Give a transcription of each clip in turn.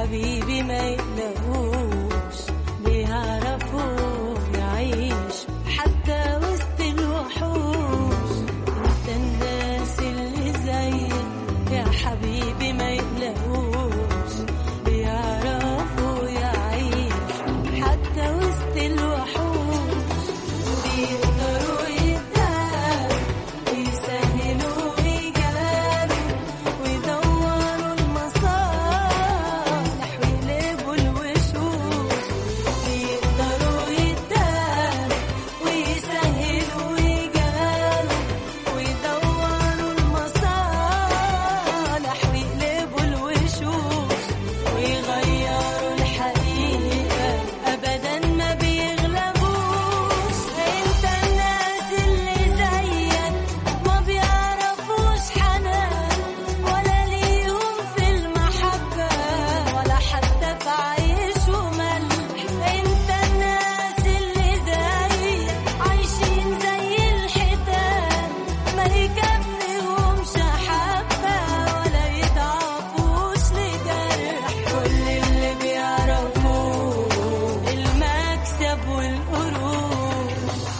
حبيبي ما يقلقوش بيعرفوا يعيش حتى وسط الوحوش انت الناس اللي زيك يا حبيبي ما يقلقوش بيعرفوا يعيش حتى وسط الوحوش بيقدروا يتداروا ويسهلوا ويجاروا ويدوروا المصالح ويقلبوا الوشوش بيقدروا يتداروا ويسهلوا ويجاروا ويدوروا المصالح ويقلبوا الوشوش ويغيروا الحقيقة أبدا ما بيغلبوش انت الناس اللي زيك ما بيعرفوش حنان ولا ليهم في المحبة ولا حتى في عيش وملح انت الناس اللي زيك عايشين زي الحيتان ما يكفيهمش حبة ولا يضعفوش لجرح كل اللي بيعرفوه المكسب والقروش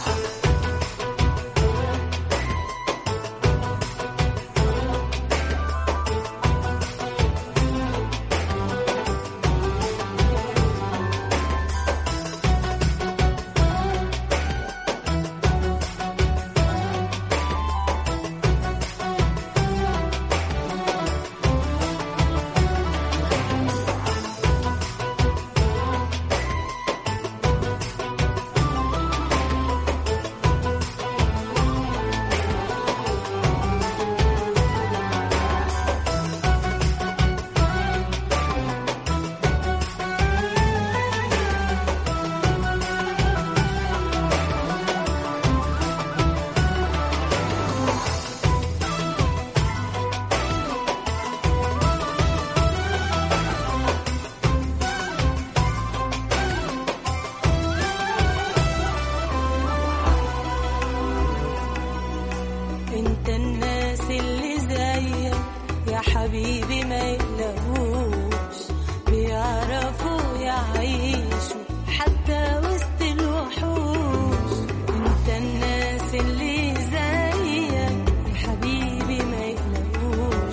انت الناس اللي زيك يا حبيبي ما يقلقوش بيعرفوا يعيشوا حتى وسط الوحوش انت الناس اللي زيك يا حبيبي ما يقلقوش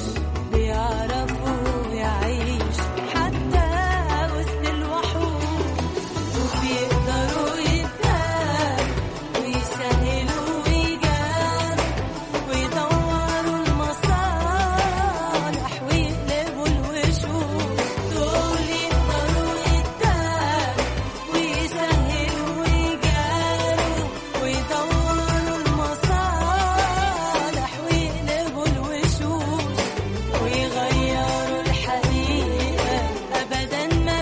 بيعرفوا يعيشوا حتى وسط الوحوش وبيقدروا يتداروا ويسهلوا ويجاروا ويدوروا المصالح ويقلبوا الوشوش دول يقدروا يتداروا ويسهلوا ويجاروا ويدوروا المصالح ويقلبوا الوشوش ويغيروا الحقيقة أبدا ما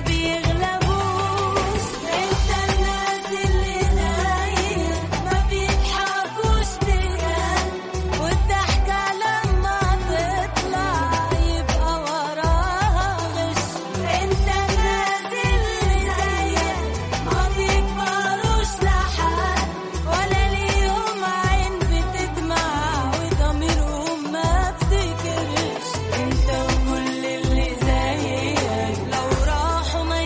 بيغلبوش انت الناس اللي زيك ما بيضحكوش بجد والضحكة لما تطلع يبقى وراها غش انت الناس اللي زيك ما بيكبروش لحد ولا ليهم عين بتدمع وضميرهم ما افتكرش انت وكل اللي زيك لو راحوا ما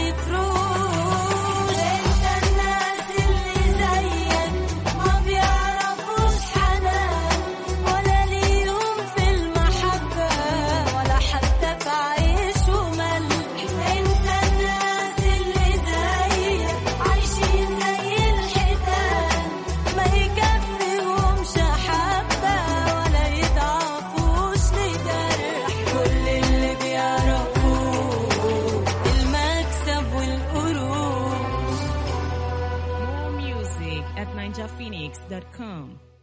يفروش انت الناس اللي زيك ما بيعرفوش حنان ولا ليهم في المحبة ولا حتى في عيش وملح انت الناس اللي زيك عايشين زي الحيتان ما يكفيهمش حبة ولا يضعفوش لجرح كل اللي بيعرفوه المكسب والقروش More music at ninjaphoenix.com.